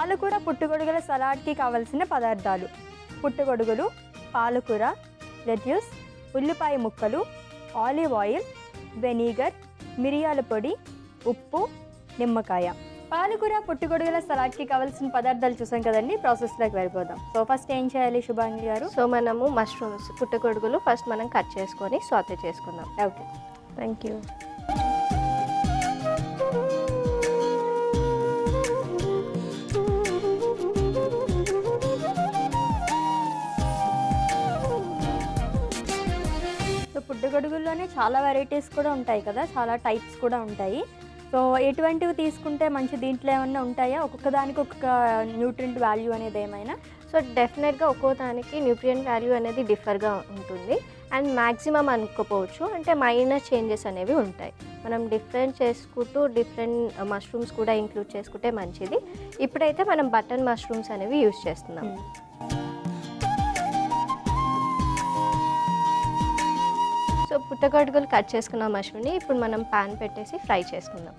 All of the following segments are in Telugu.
పాలకూర పుట్టుగొడుగుల సలాడ్కి కావలసిన పదార్థాలు పుట్టుగొడుగులు పాలకూర లెట్యూస్ ఉల్లిపాయ ముక్కలు ఆలివ్ ఆయిల్ వెనిగర్ మిరియాల పొడి ఉప్పు నిమ్మకాయ పాలకూర పుట్టుగొడుగుల సలాడ్కి కావాల్సిన పదార్థాలు చూసాం కదండి ప్రాసెస్లోకి వెళ్ళిపోదాం సో ఫస్ట్ ఏం చేయాలి శుభాంగి గారు సో మనము మష్రూమ్స్ పుట్టగొడుగులు ఫస్ట్ మనం కట్ చేసుకొని సాతే చేసుకుందాం ఓకే థ్యాంక్ యూ సో పుట్టుగొడుగుల్లోనే చాలా వెరైటీస్ కూడా ఉంటాయి కదా చాలా టైప్స్ కూడా ఉంటాయి సో ఎటువంటివి తీసుకుంటే మంచి దీంట్లో ఏమన్నా ఉంటాయా ఒక్కొక్క దానికి ఒక్కొక్క న్యూట్రియంట్ వాల్యూ అనేది ఏమైనా సో డెఫినెట్గా ఒక్కో దానికి న్యూట్రియం వాల్యూ అనేది డిఫర్గా ఉంటుంది అండ్ మ్యాక్సిమం అనుకోపోవచ్చు అంటే మైనర్ చేంజెస్ అనేవి ఉంటాయి మనం డిఫరెంట్ చేసుకుంటూ డిఫరెంట్ మష్రూమ్స్ కూడా ఇంక్లూడ్ చేసుకుంటే మంచిది ఇప్పుడైతే మనం బటన్ మష్రూమ్స్ అనేవి యూస్ చేస్తున్నాం సో పుట్టగొడుగులు కట్ చేసుకున్న మష్రూమ్ని ఇప్పుడు మనం పాన్ పెట్టేసి ఫ్రై చేసుకుందాం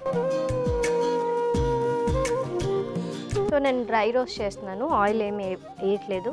సో నేను డ్రై రోస్ట్ చేస్తున్నాను ఆయిల్ ఏమి వేయట్లేదు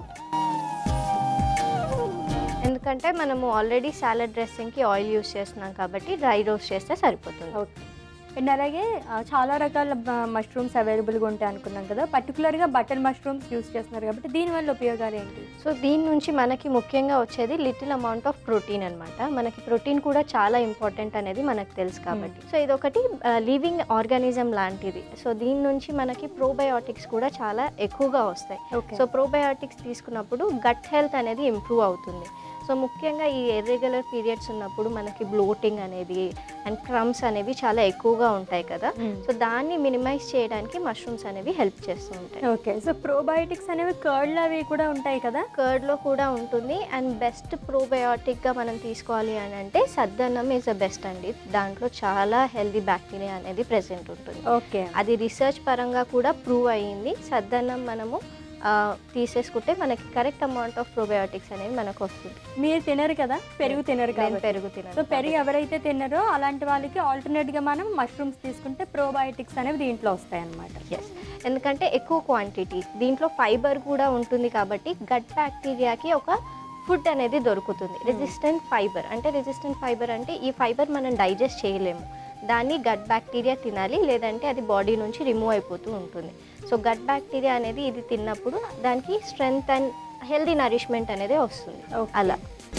ఎందుకంటే మనము ఆల్రెడీ సాలడ్ డ్రెస్సింగ్కి ఆయిల్ యూస్ చేస్తున్నాం కాబట్టి డ్రై రోస్ట్ చేస్తే సరిపోతుంది ఓకే అండ్ అలాగే ఆ, చాలా రకాల మష్రూమ్స్ అవైలబుల్గా ఉంటాయి అనుకున్నాం కదా పర్టికులర్గా బటర్ మష్రూమ్స్ యూస్ చేస్తున్నారు కాబట్టి దీనివల్ల ఉపయోగాలు ఏంటి సో దీని నుంచి మనకి ముఖ్యంగా వచ్చేది లిటిల్ అమౌంట్ ఆఫ్ ప్రోటీన్ అన్నమాట మనకి ప్రోటీన్ కూడా చాలా ఇంపార్టెంట్ అనేది మనకు తెలుసు కాబట్టి సో ఇది ఒకటి లివింగ్ ఆర్గానిజం లాంటిది సో దీని నుంచి మనకి ప్రోబయోటిక్స్ కూడా చాలా ఎక్కువగా వస్తాయి ఓకే సో ప్రోబయోటిక్స్ తీసుకున్నప్పుడు గట్ హెల్త్ అనేది ఇంప్రూవ్ అవుతుంది సో ముఖ్యంగా ఈ ఇర్రెగ్యులర్ పీరియడ్స్ ఉన్నప్పుడు మనకి బ్లోటింగ్ అనేది అండ్ క్రమ్స్ అనేవి చాలా ఎక్కువగా ఉంటాయి కదా సో దాన్ని మినిమైజ్ చేయడానికి మష్రూమ్స్ అనేవి హెల్ప్ చేస్తూ ఉంటాయి ఓకే సో ప్రోబయోటిక్స్ అనేవి కర్డ్లు అవి కూడా ఉంటాయి కదా కర్డ్లో కూడా ఉంటుంది అండ్ బెస్ట్ ప్రోబయోటిక్గా మనం తీసుకోవాలి అని అంటే సద్దన్నం ఈజ్ ద బెస్ట్ అండి దాంట్లో చాలా హెల్దీ బ్యాక్టీరియా అనేది ప్రెసెంట్ ఉంటుంది ఓకే అది రీసెర్చ్ పరంగా కూడా ప్రూవ్ అయ్యింది సద్దన్నం మనము ఆ, తీసేసుకుంటే మనకి కరెక్ట్ అమౌంట్ ఆఫ్ ప్రోబయోటిక్స్ అనేవి మనకు వస్తుంది మీరు తినరు కదా పెరుగు తినరు నేను కాబట్టి పెరుగు తినను సో పెరుగు ఎవరైతే తిన్నారో అలాంటి వాళ్ళకి ఆల్టర్నేట్గా మనం మష్రూమ్స్ తీసుకుంటే ప్రోబయోటిక్స్ అనేవి దీంట్లో వస్తాయి అన్నమాట ఎస్ ఎందుకంటే ఎక్కువ క్వాంటిటీ దీంట్లో ఫైబర్ కూడా ఉంటుంది కాబట్టి గట్ బ్యాక్టీరియాకి ఒక ఫుడ్ అనేది దొరుకుతుంది రెసిస్టెంట్ ఫైబర్ అంటే రెసిస్టెంట్ ఫైబర్ అంటే ఈ ఫైబర్ మనం డైజెస్ట్ చేయలేము దాన్ని గట్ బ్యాక్టీరియా తినాలి లేదంటే అది బాడీ నుంచి రిమూవ్ అయిపోతూ ఉంటుంది సో గట్ బ్యాక్టీరియా అనేది ఇది తిన్నప్పుడు దానికి స్ట్రెంగ్త్ అండ్ హెల్దీ నరిష్మెంట్ అనేది వస్తుంది Okay. అలా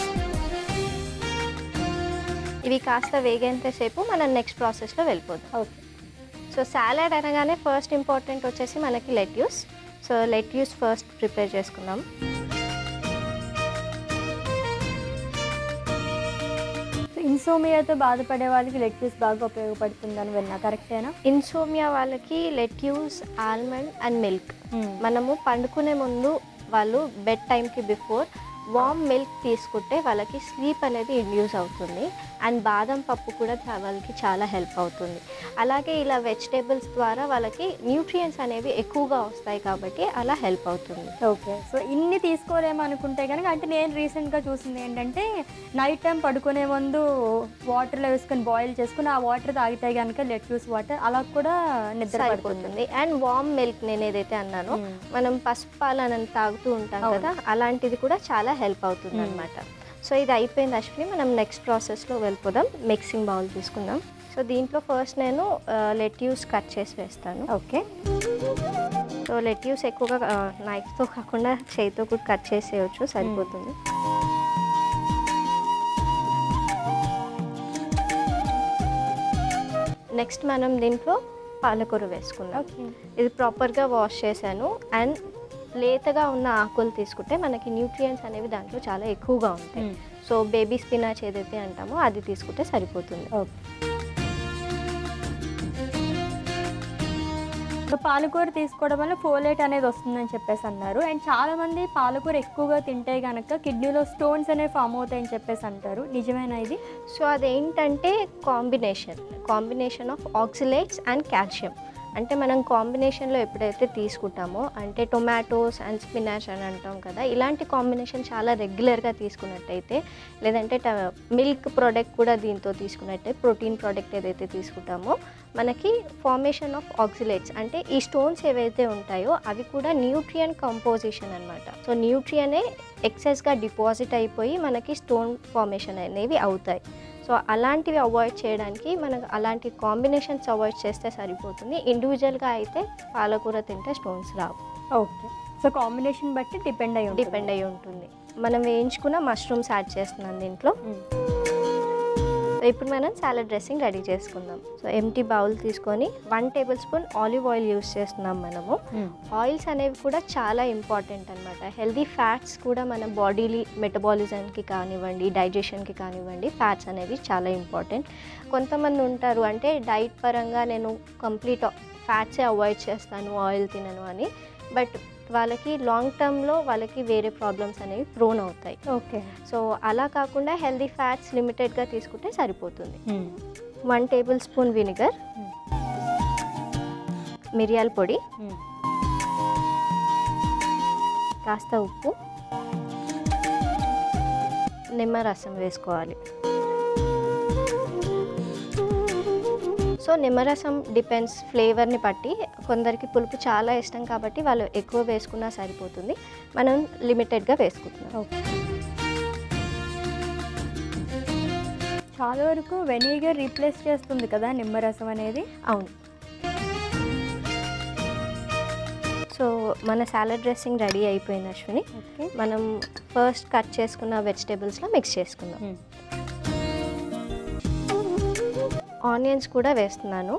ఇవి కాస్త వేగేంతసేపు మనం నెక్స్ట్ ప్రాసెస్లో వెళ్ళిపోదాం ఓకే సో సాలడ్ అనగానే ఫస్ట్ ఇంపార్టెంట్ వచ్చేసి మనకి lettuce so lettuce first prepare చేసుకుందాం ఇన్సోమియాతో బాధపడే వాళ్ళకి లెట్యూస్ బాగా ఉపయోగపడుతుందని విన్నా కరెక్టేనా ఇన్సోమియా వాళ్ళకి లెట్యూస్ ఆల్మండ్ అండ్ మిల్క్ మనము పండుకునే ముందు వాళ్ళు బెడ్ టైంకి బిఫోర్ వామ్ మిల్క్ తీసుకుంటే వాళ్ళకి స్లీప్ అనేది ఇండ్యూస్ అవుతుంది అండ్ బాదం పప్పు కూడా చా- వాళ్ళకి చాలా హెల్ప్ అవుతుంది అలాగే ఇలా వెజిటేబుల్స్ ద్వారా వాళ్ళకి న్యూట్రియంట్స్ అనేవి ఎక్కువగా వస్తాయి కాబట్టి అలా హెల్ప్ అవుతుంది ఓకే సో ఇన్ని తీసుకోలేము అనుకుంటే కనుక అంటే నేను రీసెంట్గా చూసింది ఏంటంటే నైట్ టైం పడుకునే ముందు వాటర్లో వేసుకొని బాయిల్ చేసుకుని ఆ వాటర్ తాగితే కనుక లెట్యూస్ వాటర్ అలా కూడా నిద్ర పడుతుంది సరిపోతుంది అండ్ వామ్ మిల్క్ నేను ఏదైతే అన్నానో మ్మ్. మనం పసుపు పాలను తాగుతూ ఉంటాం అవును. కదా అలాంటిది కూడా చాలా హెల్ప్ అవుతుంది మ్మ్. అనమాట సో ఇది అయిపోయింది అశ్విని మనం నెక్స్ట్ ప్రాసెస్లో వెళ్ళిపోదాం మిక్సింగ్ బౌల్ తీసుకుందాం సో దీంట్లో ఫస్ట్ నేను లెట్యూస్ కట్ చేసి వేస్తాను ఓకే సో లెట్యూస్ ఎక్కువగా నైఫ్తో కాకుండా చేతితో కూడా కట్ చేసేయచ్చు సరిపోతుంది నెక్స్ట్ మనం దీంట్లో పాలకూర వేసుకుందాం ఓకే ఇది ప్రాపర్గా వాష్ చేశాను అండ్ లేతగా ఉన్న ఆకులు తీసుకుంటే మనకి న్యూట్రియంట్స్ అనేవి దాంట్లో చాలా ఎక్కువగా ఉంటాయి సో బేబీ స్పినాచ్ ఏదైతే అంటామో అది తీసుకుంటే సరిపోతుంది ఓకే సో పాలకూర తీసుకోవడం వల్ల ఫోలేట్ అనేది వస్తుందని చెప్పేసి అన్నారు అండ్ చాలా మంది పాలకూర ఎక్కువగా తింటే కనుక కిడ్నీలో స్టోన్స్ అనేవి ఫామ్ అవుతాయని చెప్పేసి అంటారు నిజమేనా ఇది సో అదేంటంటే combination combination of oxalates and calcium అంటే మనం కాంబినేషన్లో ఎప్పుడైతే తీసుకుంటామో అంటే టొమాటోస్ అండ్ స్పినాచ్ అని అంటాం కదా ఇలాంటి కాంబినేషన్ చాలా రెగ్యులర్గా తీసుకున్నట్టయితే లేదంటే మిల్క్ ప్రోడక్ట్ కూడా దీంతో తీసుకున్నట్టే ప్రోటీన్ ప్రోడక్ట్ ఏదైతే తీసుకుంటామో మనకి ఫార్మేషన్ ఆఫ్ ఆక్సిలేట్స్ అంటే ఈ స్టోన్స్ ఏవైతే ఉంటాయో అవి కూడా న్యూట్రియన్ కంపోజిషన్ అనమాట సో న్యూట్రియనే ఎక్సెస్గా డిపాజిట్ అయిపోయి మనకి స్టోన్ ఫార్మేషన్ అనేవి అవుతాయి సో అలాంటివి అవాయిడ్ చేయడానికి మనకు అలాంటి కాంబినేషన్స్ అవాయిడ్ చేస్తే సరిపోతుంది ఇండివిజువల్గా అయితే పాలకూర తింటే స్టోన్స్ రావు ఓకే సో కాంబినేషన్ బట్టి డిపెండ్ అయ్యి ఉంటుంది. డిపెండ్ అయి ఉంటుంది మనం వేయించుకున్న మష్రూమ్స్ యాడ్ చేస్తున్నాం దీంట్లో మ్మ్. సో ఇప్పుడు మనం సాలడ్ డ్రెస్సింగ్ రెడీ చేసుకుందాం సో ఎంటీ బౌల్ తీసుకొని one tablespoon olive oil use చేస్తున్నాం మనము మ్మ్. ఆయిల్స్ అనేవి కూడా చాలా ఇంపార్టెంట్ అనమాట హెల్దీ ఫ్యాట్స్ కూడా మన బాడీలీ మెటబాలిజంకి కానివ్వండి డైజెషన్కి కానివ్వండి ఫ్యాట్స్ అనేవి చాలా ఇంపార్టెంట్ కొంతమంది ఉంటారు అంటే డైట్ పరంగా నేను కంప్లీట్ ఫ్యాట్సే అవాయిడ్ చేస్తాను ఆయిల్ తినను అని బట్ వాళ్ళకి లాంగ్ టర్మ్లో వాళ్ళకి వేరే ప్రాబ్లమ్స్ అనేవి ప్రోన్ అవుతాయి ఓకే సో అలా కాకుండా హెల్దీ ఫ్యాట్స్ లిమిటెడ్గా తీసుకుంటే సరిపోతుంది మ్మ్. వన్ టేబుల్ స్పూన్ వినిగర్ మ్మ్. మిరియాల పొడి మ్మ్. కాస్త ఉప్పు నిమ్మరసం వేసుకోవాలి సో నిమ్మరసం డిపెండ్స్ ఫ్లేవర్ని బట్టి కొందరికి పులుపు చాలా ఇష్టం కాబట్టి వాళ్ళు ఎక్కువ వేసుకున్నా సరిపోతుంది మనం లిమిటెడ్గా వేసుకుంటున్నాం ఓకే చాలా వరకు వెనిగర్ రీప్లేస్ చేస్తుంది కదా నిమ్మరసం అనేది అవును సో మన సాలడ్ డ్రెస్సింగ్ రెడీ అయిపోయింది అశ్విని ఓకే మనం ఫస్ట్ కట్ చేసుకున్న వెజిటేబుల్స్లో మిక్స్ చేసుకుందాం మ్మ్. ఆనియన్స్ కూడా వేస్తున్నాను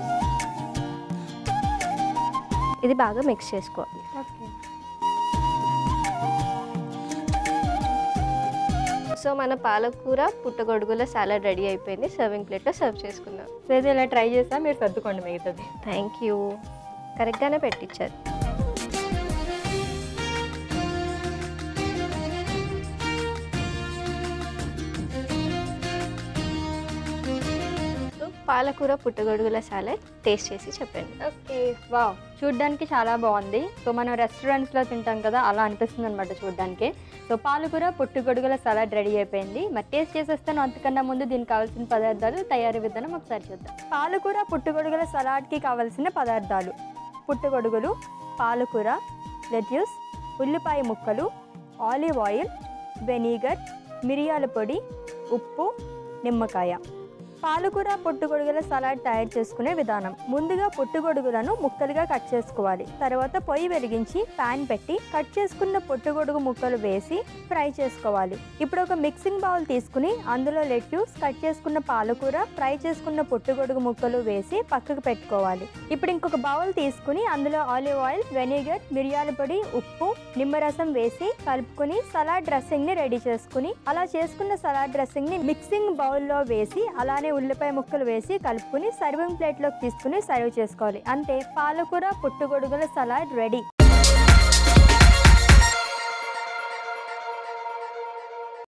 ఇది బాగా మిక్స్ చేసుకోవాలి ఓకే సో మన పాలకూర పుట్టగొడుగుల సాలడ్ రెడీ అయిపోయింది సర్వింగ్ ప్లేట్లో సర్వ్ చేసుకుందాం సో ఇది ఇలా ట్రై చేస్తా మీరు సర్దుకోండి మిగతాది థ్యాంక్ యూ కరెక్ట్గానే పెట్టించారు సో పాలకూర పుట్టగొడుగుల సాలడ్ టేస్ట్ చేసి చెప్పండి ఓకే వావ్ చూడ్డానికి చాలా బాగుంది సో మనం రెస్టారెంట్స్లో తింటాం కదా అలా అనిపిస్తుంది అనమాట చూడ్డానికి సో పాలకూర పుట్టుగొడుగుల సలాడ్ రెడీ అయిపోయింది మరి టేస్ట్ చేసేస్తాను అంతకన్నా ముందు దీనికి కావాల్సిన పదార్థాలు తయారీ విధానం ఒకసారి చూద్దాం పాలకూర పుట్టుగొడుగుల సలాడ్కి కావాల్సిన పదార్థాలు పుట్టుగొడుగులు పాలకూర లెట్యూస్ ఉల్లిపాయ ముక్కలు ఆలివ్ ఆయిల్ వెనిగర్ మిరియాల పొడి ఉప్పు నిమ్మకాయ పాలకూర పొట్టుగొడుగుల సలాడ్ తయారు చేసుకునే విధానం ముందుగా పొట్టుగొడుగులను ముక్కలుగా కట్ చేసుకోవాలి తర్వాత పొయ్యి వెలిగించి పాన్ పెట్టి కట్ చేసుకున్న పొట్టుగొడుగు ముక్కలు వేసి ఫ్రై చేసుకోవాలి ఇప్పుడు ఒక మిక్సింగ్ బౌల్ తీసుకుని అందులో లెట్యూస్ కట్ చేసుకున్న పాలకూర ఫ్రై చేసుకున్న పొట్టుగొడుగు ముక్కలు వేసి పక్కకు పెట్టుకోవాలి ఇప్పుడు ఇంకొక బౌల్ తీసుకుని అందులో ఆలివ్ ఆయిల్ వెనిగర్ మిరియాల పొడి ఉప్పు నిమ్మరసం వేసి కలుపుకొని సలాడ్ డ్రెస్సింగ్ ని రెడీ చేసుకుని అలా చేసుకున్న సలాడ్ డ్రెస్సింగ్ ని మిక్సింగ్ బౌల్లో వేసి అలానే ఉల్లిపాయ ముక్కలు వేసి కలుపుకుని సర్వింగ్ ప్లేట్లోకి తీసుకుని సర్వ్ చేసుకోవాలి అంతే పాలకూర పుట్టుగొడుగుల సలాడ్ రెడీ